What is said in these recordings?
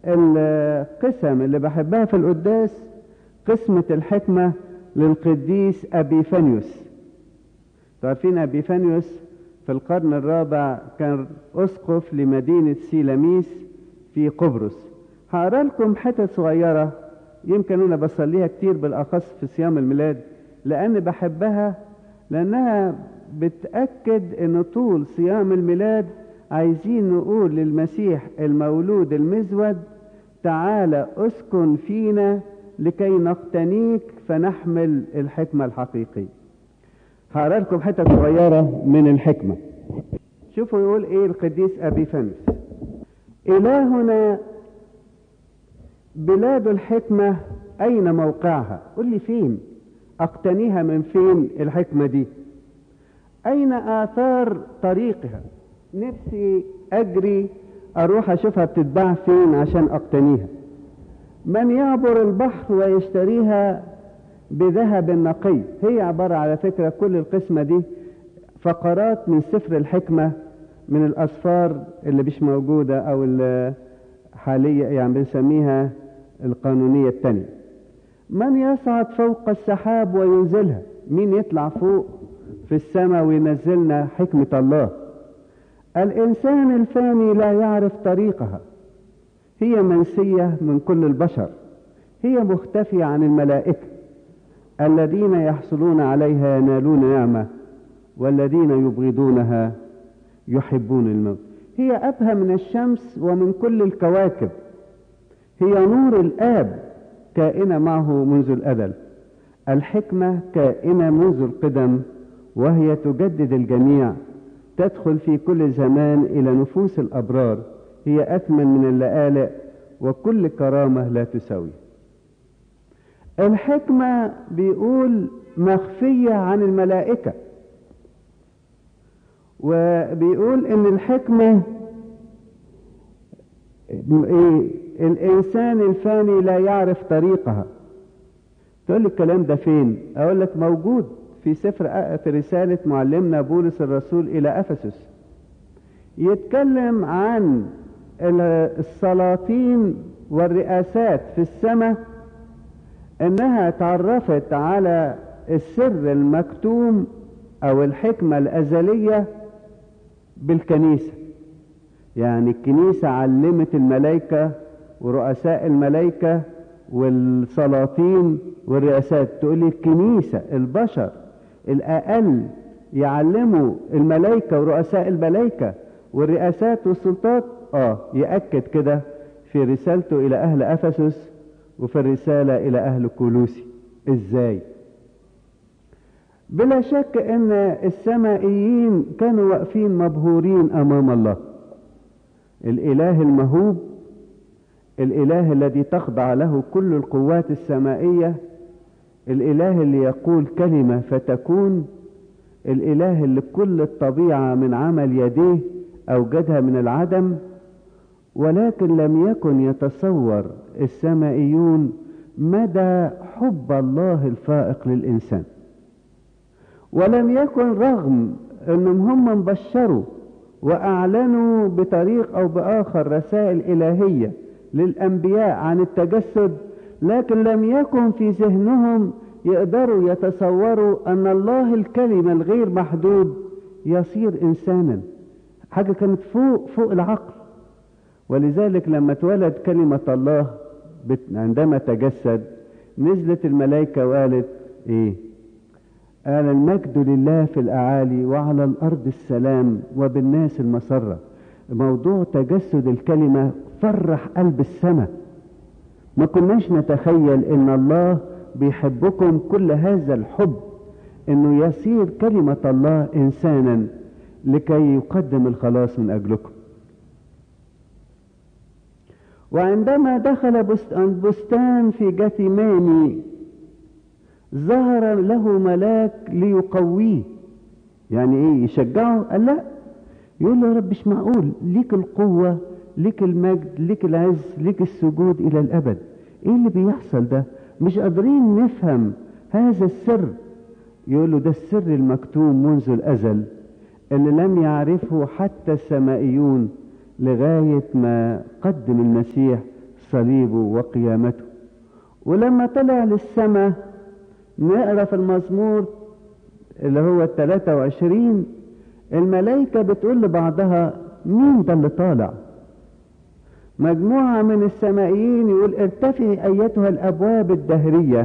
القسم اللي بحبها في القداس قسمة الحكمة للقديس أبيفانيوس تعرفين أبيفانيوس في القرن الرابع كان أسقف لمدينة سيلاميس في قبرص هقرا لكم حتت صغيرة يمكن أنا بصليها كتير بالأخص في صيام الميلاد لأن بحبها لأنها بتأكد أن طول صيام الميلاد عايزين نقول للمسيح المولود المزود تعالى اسكن فينا لكي نقتنيك فنحمل الحكمة الحقيقية هقرا لكم حتة صغيرة من الحكمة شوفوا يقول ايه القديس ابي فانس الهنا بلاد الحكمة اين موقعها قل لي فين اقتنيها من فين الحكمة دي اين اثار طريقها نفسي اجري اروح اشوفها بتتباع فين عشان اقتنيها من يعبر البحر ويشتريها بذهب نقي هي عبارة على فكرة كل القسمة دي فقرات من سفر الحكمة من الأسفار اللي مش موجودة أو الحالية يعني بنسميها القانونية التانية من يصعد فوق السحاب وينزلها مين يطلع فوق في السماء وينزلنا حكمة الله الإنسان الفاني لا يعرف طريقها هي منسية من كل البشر هي مختفية عن الملائكة الذين يحصلون عليها ينالون نعمة والذين يبغضونها يحبون الموت هي أبهى من الشمس ومن كل الكواكب هي نور الآب كائنة معه منذ الأزل الحكمة كائنة منذ القدم وهي تجدد الجميع تدخل في كل زمان إلى نفوس الأبرار هي أثمن من اللآلئ وكل كرامة لا تساوي الحكمة بيقول مخفية عن الملائكة وبيقول ان الحكمة إيه الانسان الفاني لا يعرف طريقها تقول لي الكلام ده فين اقول لك موجود في سفر في رسالة معلمنا بولس الرسول الى افسس يتكلم عن السلاطين والرئاسات في السماء انها تعرفت على السر المكتوم او الحكمة الازلية بالكنيسة يعني الكنيسة علمت الملائكة ورؤساء الملائكة والسلاطين والرئاسات تقول لي الكنيسة البشر الأقل يعلموا الملائكة ورؤساء الملائكة والرئاسات والسلطات اه يأكد كده في رسالته إلى أهل أفسس وفي الرسالة إلى أهل كولوسي إزاي بلا شك أن السمائيين كانوا واقفين مبهورين أمام الله الإله المهوب الإله الذي تخضع له كل القوات السمائية الإله اللي يقول كلمة فتكون الإله اللي كل الطبيعة من عمل يديه أوجدها من العدم ولكن لم يكن يتصور السمائيون مدى حب الله الفائق للإنسان ولم يكن رغم أنهم هم مبشروا وأعلنوا بطريق أو بآخر رسائل إلهية للأنبياء عن التجسد لكن لم يكن في ذهنهم يقدروا يتصوروا أن الله الكلمة الغير محدود يصير إنسانا حاجة كانت فوق فوق العقل ولذلك لما اتولد كلمة الله عندما تجسد نزلت الملائكة وقالت ايه قال المجد لله في الأعالي وعلى الأرض السلام وبالناس المسرة موضوع تجسد الكلمة فرح قلب السماء ما كناش نتخيل ان الله بيحبكم كل هذا الحب انه يصير كلمة الله انسانا لكي يقدم الخلاص من اجلكم وعندما دخل بستان في جثيماني ظهر له ملاك ليقويه يعني ايه يشجعه قال لا يقول له يا رب مش معقول ليك القوة ليك المجد ليك العز ليك السجود الى الابد ايه اللي بيحصل ده مش قادرين نفهم هذا السر يقول له ده السر المكتوم منذ الازل اللي لم يعرفه حتى السمائيون لغاية ما قدم المسيح صليبه وقيامته ولما طلع للسماء نقرا في المزمور اللي هو ال 23 الملائكة بتقول لبعضها مين ده اللي طالع مجموعة من السمائيين يقول ارتفعي أيتها الأبواب الدهرية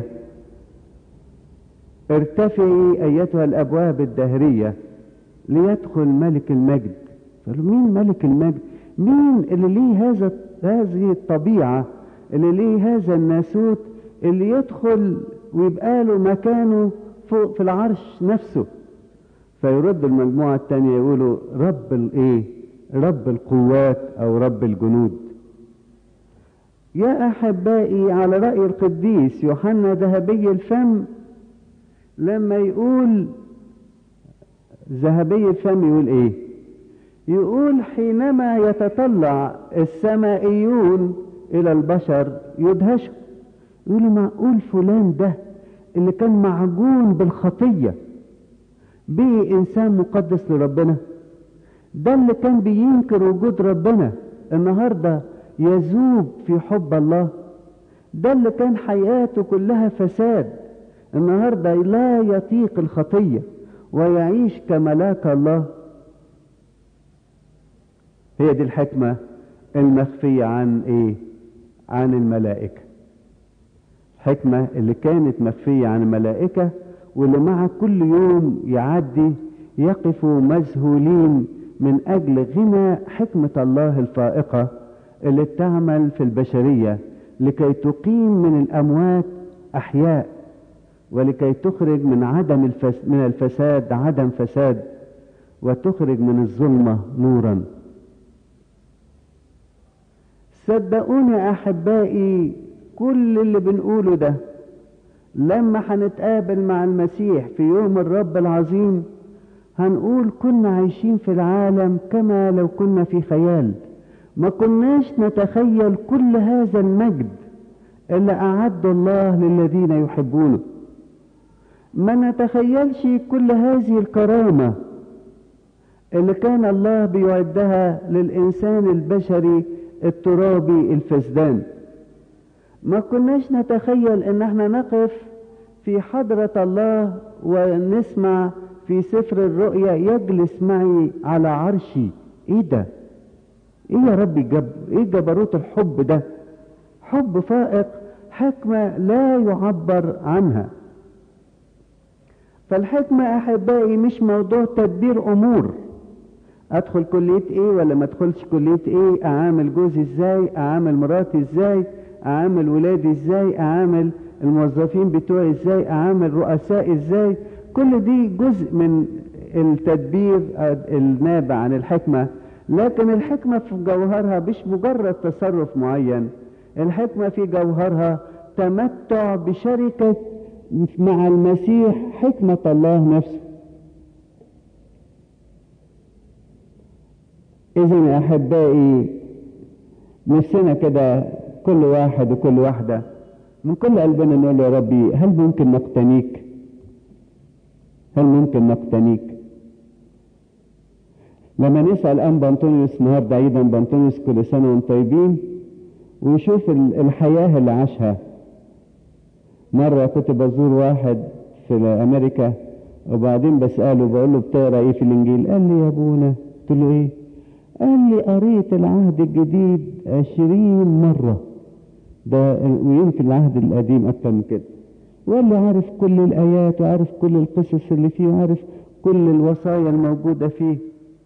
ارتفعي أيتها الأبواب الدهرية ليدخل ملك المجد قالوا مين ملك المجد مين اللي ليه هذا هذه الطبيعة اللي ليه هذا الناسوت اللي يدخل ويبقى له مكانه فوق في العرش نفسه فيرد المجموعة التانية يقولوا رب الايه رب القوات او رب الجنود يا احبائي على رأي القديس يوحنا ذهبي الفم لما يقول ذهبي الفم يقول ايه يقول حينما يتطلع السمائيون الى البشر يدهشوا يقولوا معقول فلان ده اللي كان معجون بالخطية بيه انسان مقدس لربنا ده اللي كان بينكر وجود ربنا النهاردة يذوب في حب الله ده اللي كان حياته كلها فساد النهاردة لا يطيق الخطية ويعيش كملاك الله هي دي الحكمة المخفية عن ايه عن الملائكة الحكمة اللي كانت مخفية عن الملائكة واللي مع كل يوم يعدي يقفوا مذهولين من أجل غنى حكمة الله الفائقة اللي تعمل في البشرية لكي تقيم من الأموات أحياء ولكي تخرج من عدم الفس من الفساد عدم فساد وتخرج من الظلمة نورا صدقوني أحبائي كل اللي بنقوله ده لما هنتقابل مع المسيح في يوم الرب العظيم هنقول كنا عايشين في العالم كما لو كنا في خيال ما كناش نتخيل كل هذا المجد اللي أعد الله للذين يحبونه ما نتخيلش كل هذه الكرامة اللي كان الله بيعدها للإنسان البشري الترابي الفسدان ما كناش نتخيل ان احنا نقف في حضرة الله ونسمع في سفر الرؤيا يجلس معي على عرشي ايه ده ايه يا ربي جب ايه جبروت الحب ده حب فائق حكمة لا يعبر عنها فالحكمة احبائي مش موضوع تدبير امور ادخل كلية ايه ولا ما ادخلش كلية ايه اعامل جوزي ازاي اعامل مراتي ازاي اعامل ولادي ازاي اعامل الموظفين بتوعي ازاي اعامل رؤسائي ازاي كل دي جزء من التدبير النابع عن الحكمة لكن الحكمة في جوهرها مش مجرد تصرف معين الحكمة في جوهرها تمتع بشركة مع المسيح حكمة الله نفسه إذا يا أحبائي نفسنا كده كل واحد وكل واحدة من كل قلبنا نقول يا ربي هل ممكن نقتنيك هل ممكن نقتنيك لما نسأل أم بنطونيوس النهاردة عيدا بنطونيوس كل سنة وانتم طيبين ويشوف الحياة اللي عاشها مرة كنت بزور واحد في أمريكا وبعدين بسأله بقول له بتقرا ايه في الإنجيل قال لي يا أبونا قلت له ايه قال لي قريت العهد الجديد عشرين مرة ده ويمكن العهد القديم أكتر من كده وقال لي عارف كل الآيات وعارف كل القصص اللي فيه وعارف كل الوصايا الموجودة فيه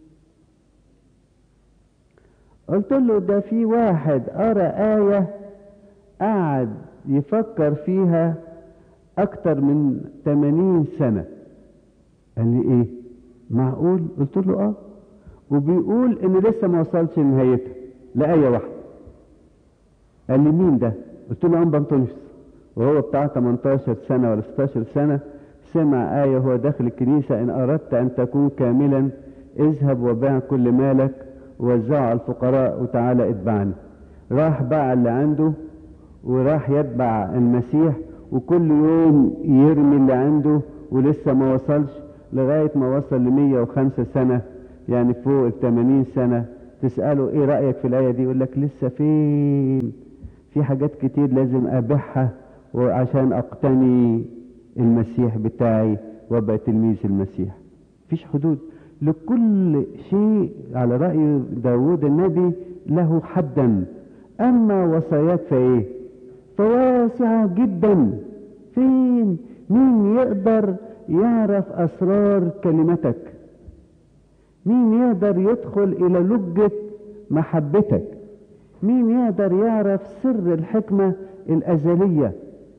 قلت له ده في واحد قرأ آية قعد يفكر فيها أكتر من 80 سنة قال لي إيه معقول قلت له آه وبيقول إن لسه ما وصلش لنهايتها لآية واحدة قال لي مين ده قلت له أم بنطونيوس وهو بتاع 18 سنة ولا 16 سنة سمع آية وهو داخل الكنيسة إن أردت أن تكون كاملا اذهب وبيع كل مالك ووزعه على الفقراء وتعالى اتبعني راح باع اللي عنده وراح يتبع المسيح وكل يوم يرمي اللي عنده ولسه ما وصلش لغاية ما وصل ل 105 سنة يعني فوق ال 80 سنة تسأله ايه رأيك في الآية دي يقول لك لسه فين في حاجات كتير لازم ابيعها وعشان اقتني المسيح بتاعي وابقى تلميذ المسيح مفيش حدود لكل شيء على رأي داود النبي له حدا اما وصايات فايه فواسعة جدا فين مين يقدر يعرف اسرار كلمتك مين يقدر يدخل الى لجة محبتك مين يقدر يعرف سر الحكمة الازلية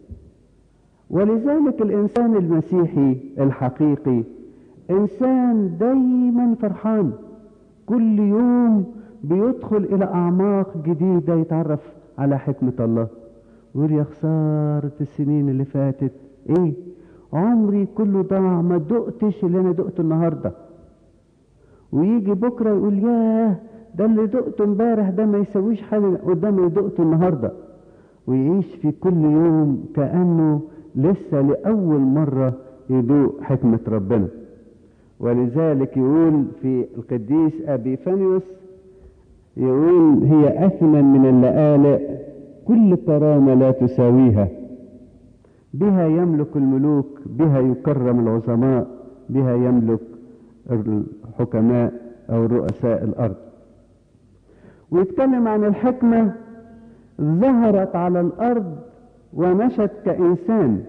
ولذلك الانسان المسيحي الحقيقي انسان دايما فرحان كل يوم بيدخل الى اعماق جديدة يتعرف على حكمة الله ويقول يا خسارة السنين اللي فاتت ايه عمري كله ضاع ما دقتش اللي انا دقته النهارده ويجي بكره يقول ياه ده اللي دقته امبارح ده ما يسويش حاجه قدام اللي دقته النهارده ويعيش في كل يوم كانه لسه لاول مره يدوق حكمه ربنا ولذلك يقول في القديس ابي فانيوس يقول هي اثمن من اللآلئ كل كرامه لا تساويها بها يملك الملوك بها يكرم العظماء بها يملك الحكماء او رؤساء الارض ويتكلم عن الحكمة ظهرت على الارض ومشت كانسان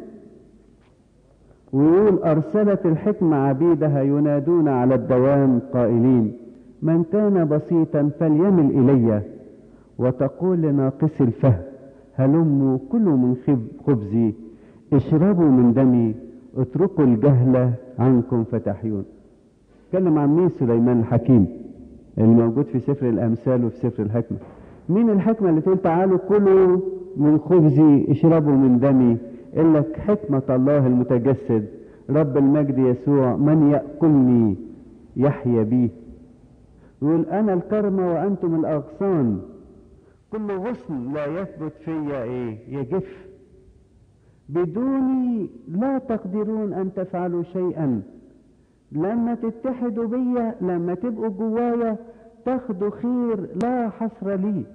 ويقول ارسلت الحكمة عبيدها ينادون على الدوام قائلين من كان بسيطا فليمل الي وتقول لناقص الفهم هلموا كلوا من خبزي اشربوا من دمي اتركوا الجهل عنكم فتحيون اتكلم عن مين سليمان الحكيم الموجود في سفر الامثال وفي سفر الحكمه مين الحكمه اللي تقول تعالوا كلوا من خبزي اشربوا من دمي الا حكمه الله المتجسد رب المجد يسوع من ياكلني يحيا بي يقول انا الكرمه وانتم الاغصان كل غصن لا يثبت فيا ايه يجف بدوني لا تقدرون ان تفعلوا شيئا لما تتحدوا بيا لما تبقوا جوايا تاخدوا خير لا حصر لي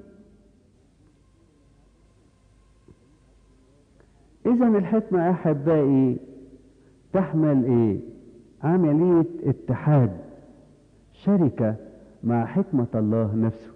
اذا الحكمة احبائي تحمل ايه عملية اتحاد شركة مع حكمة الله نفسه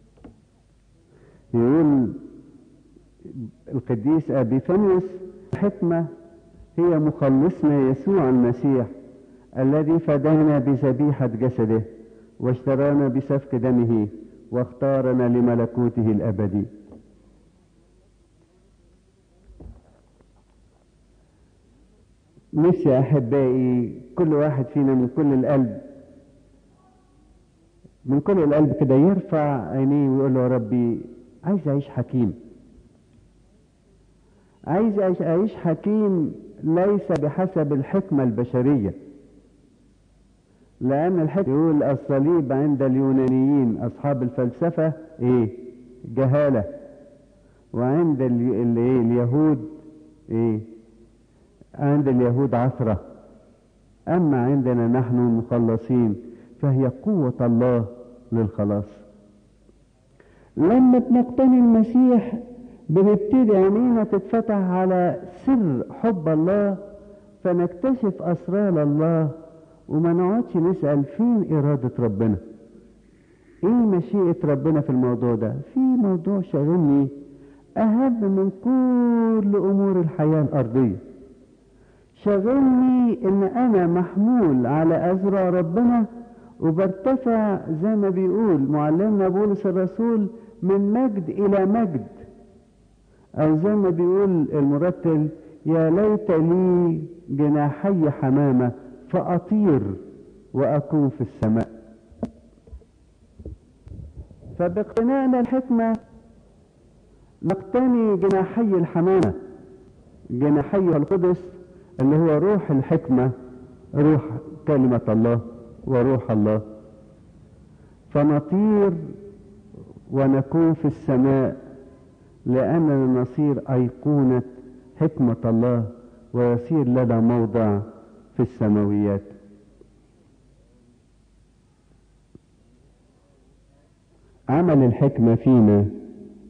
يقول القديس ابي فانيوس الحكمة هي مخلصنا يسوع المسيح الذي فدانا بذبيحة جسده واشترانا بسفك دمه واختارنا لملكوته الأبدي نفسي أحبائي كل واحد فينا من كل القلب من كل القلب كده يرفع عينيه ويقول له يا ربي عايز أعيش حكيم عايز أعيش حكيم ليس بحسب الحكمة البشرية لأن الحكمة يقول الصليب عند اليونانيين أصحاب الفلسفة إيه جهالة وعند ال... ال... إيه؟ اليهود إيه عند اليهود عثرة أما عندنا نحن المخلصين فهي قوة الله للخلاص لما بنقتني المسيح بنبتدي عينينا تتفتح على سر حب الله فنكتشف أسرار الله وما نقعدش نسأل فين إرادة ربنا إيه مشيئة ربنا في الموضوع ده في موضوع شاغلني أهم من كل أمور الحياة الأرضية شاغلني إن أنا محمول على أذرع ربنا وبرتفع زي ما بيقول معلمنا بولس الرسول من مجد إلى مجد أو زي ما بيقول المرتل يا ليت لي جناحي حمامة فأطير وأكون في السماء فباقتناءنا الحكمة نقتني جناحي الحمامة جناحي القدس اللي هو روح الحكمة روح كلمة الله وروح الله فنطير ونكون في السماء لأننا نصير أيقونة حكمة الله ويصير لنا موضع في السماويات عمل الحكمة فينا